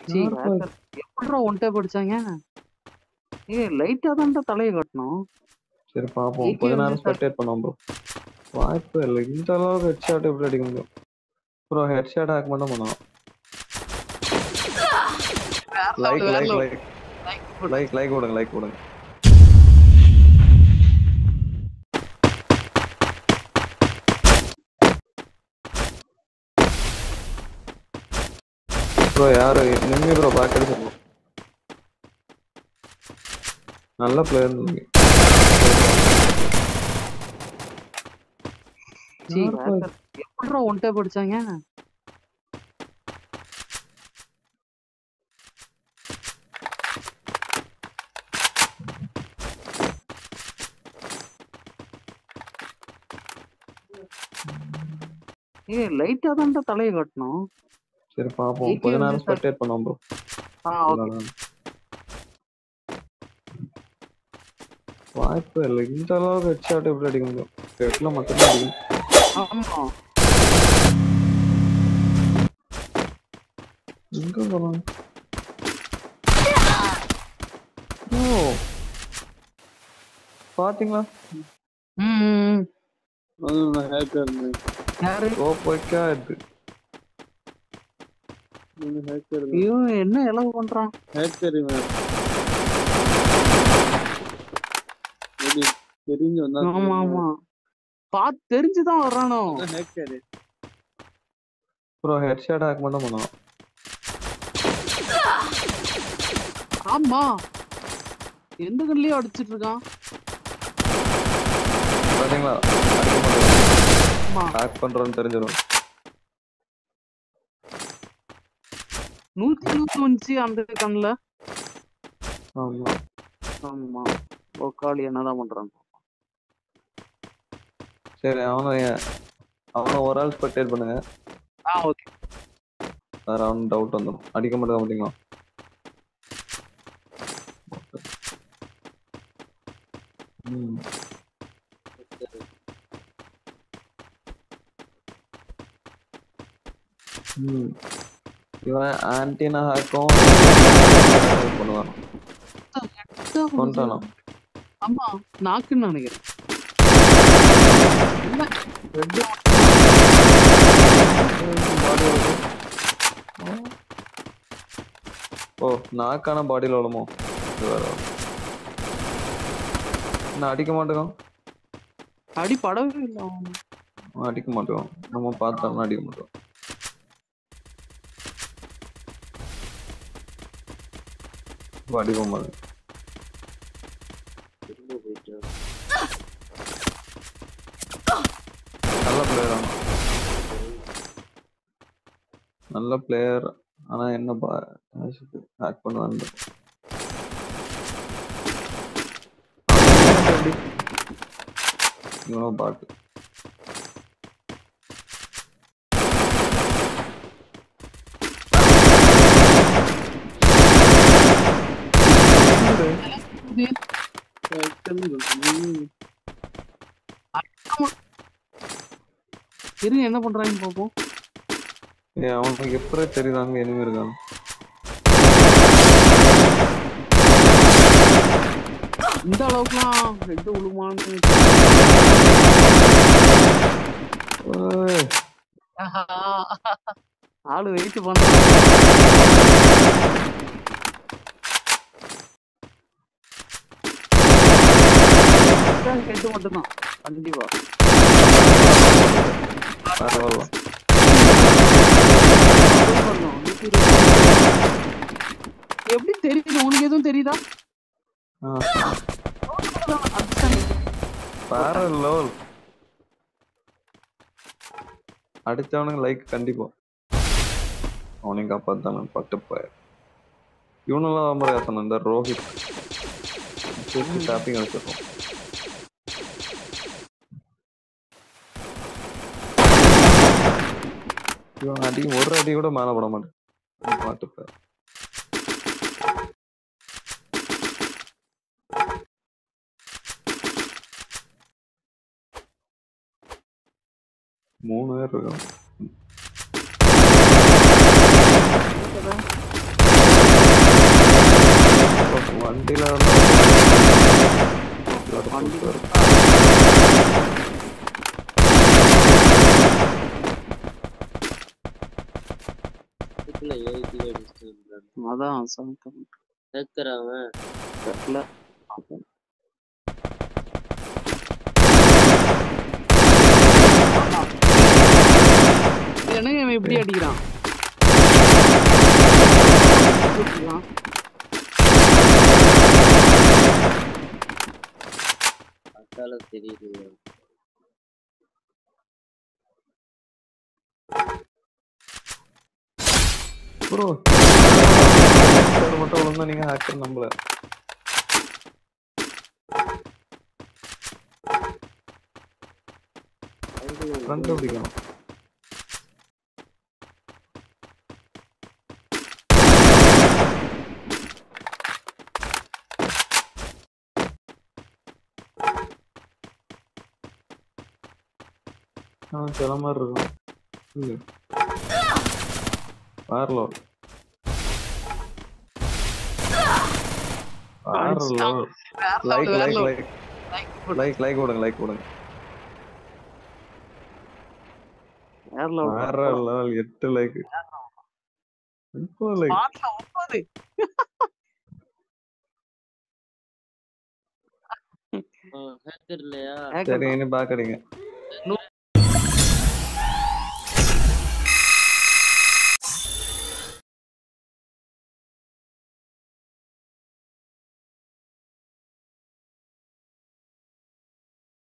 சீ யாருப்பா இது? hacker. எப்படிடா ஒன்டே படிச்சாங்க ஏய் லைட்டா தான்டா தலையை கட்டணும் சரி பாப்போம் AK கொஞ்ச வந்து நேரம் ஸ்பெக்டேட் பண்ணுவோம் ப்ரோ வாய்ப்பு இல்லை இந்த அளவுக்கு ஹெட் ஷாட் எப்படி அடிக்க முடியும் ப்ரோ ஹெட் ஷாட் ஹேக் மட்டும் பண்ணுவோம் லைக் வேற like level. Like like like கொடுங்க லைக் கொடுங்க ப்ரோ யாரு நிம்மி ப்ரோ பேக் அடிச்சிருக்கோம் நல்ல பிளேயர் நீங்க சீ யாருப்பா இது? hacker. எப்படிடா ஒன்டே படிச்சாங்க ஏய் லைட்டா தான்டா தலையை கட்டணும் சரி பாப்போம் AK கொஞ்ச வந்து நேரம் ஸ்பெக்டேட் பண்ணுவோம் ப்ரோ ஆ ஓகே வாய்ப்பு இல்லை இந்த அளவுக்கு ஹெட் ஷாட் எப்படி அடிக்க முடியும் ஹெட்ல மட்டும்தான் அடிக்கும் ஆமா எங்க போறாங்க ஓ பாத்தீங்களா ம், ம் அதுவும் ஹேக்கர் யாரு ஓ போய்க்கா இது ஹேக்கர் இவன் என்ன இளவு பண்றான் ஹேக்கர் இவன் எப்படி தெரிஞ்சு வந்தா ஆமா ஆமா பார்த்து தெரிஞ்சுதான் வர்றானோ hacker bro head shot hack மட்டும் பண்ணுவோம் ஆமா எந்த கண்ணிலயும் அடிச்சிட்டு இருக்கான் பாத்தீங்களா அடிக்க மாட்டேன் ஆமா ஹேக் பண்றோன்னு தெரிஞ்சிடும் நூத்தி இருபத்தி வந்துச்சு அந்த கண்ணுல ஆமா ஆமா ஒக்காளி என்னதான் பண்றான் சரி அவனை அவனை ஒரு ஆள் ஸ்பெக்டேட் பண்ணுங்க ஆ ஓகே வேற அவன் டவுட் வந்துடும் அடிக்க மாட்டேங்க பாத்தீங்களா ம் ம் இவன் ஆன்டினா ஹேக்கும் பண்ணுவான் கொண்டானா ஆமா நாக்குன்னு நினைக்கிறேன் இல்ல, ரெண்டு ஓ நாக்கான பாடியில் விழுமோ இது வேற நான் அடிக்க மாட்டேங்கான் அடி படவே இல்லை அவன். அவன் அடிக்க மாட்டோம் நம்ம பார்த்தோம்னா அடிக்க மாட்டோம் இப்ப அடிக்க மாட்டோம் திரும்ப போயிட்டு நல்ல பிளேயர் ஆனா நல்ல பிளேயர் ஆனா என்ன பா ஹேக் பண்ணுவான்னு இவனும் பாட்டு இது இருங்க என்ன பண்றாங்க பாப்போம் ஏய், அவனுக்கு எப்படி தெரியுதாங்க இனிமே இருக்காங்க இந்த அளவுக்குலாம் ரெண்டு உழுமான்னு ஏய், ஆளு வெயிட் பண்றான் ஹெட் மட்டும்தான் கண்டிப்பா பரவாயில்ல அதுவும் பண்ணோம். நூத்தி இருபது. எப்படி தெரியுது உனக்கு எதுவும் தெரியுதா ஆ, அதுதான். வேற லெவல் அடிச்சவனுக்கு லைக் கண்டிப்பா அவனையும் காப்பாத்தான பட்டுப்பாய இவனெல்லாம் தான் சொன்ன இந்த ரோஹித் ஷாப்பிங் வச்சிருக்கோம் இவன் அடி ஒரு அடி கூட மேல பட மாட்டேன் பாட்டுப்ப மூணு பேர் இருக்காங்க வண்டி இதுக்குள்ள ஏறிட்டு அடிச்சுட்டு இருந்தான் அதான் சவுண்ட் ஹேக்கர் அவன் தெரியல என்னங்க இவன் இப்படி அடிக்கிறான் அடிக்கிறான். பார்த்தாலும் தெரியுது ப்ரோ மட்டும் ஒழுங்கா நீங்க ஹேக்கர் நம்பல ஃப்ரண்ட் பிடிக்கணும் ஆ சில மாதிரி இருக்கும் இல்ல வேற லெவல் வேற லெவல் வேற லைக் level, லைக் வேற லைக் level. லைக் லைக் கொடுங்க லைக் கொடுங்க வேற level. வேற லெவல் எட்டு லைக் இப்போ லைக் Spotல ஒன்பது. ஹேக்கர் இல்லையா Hacker சரி இனி பேக் அடிங்க நூ-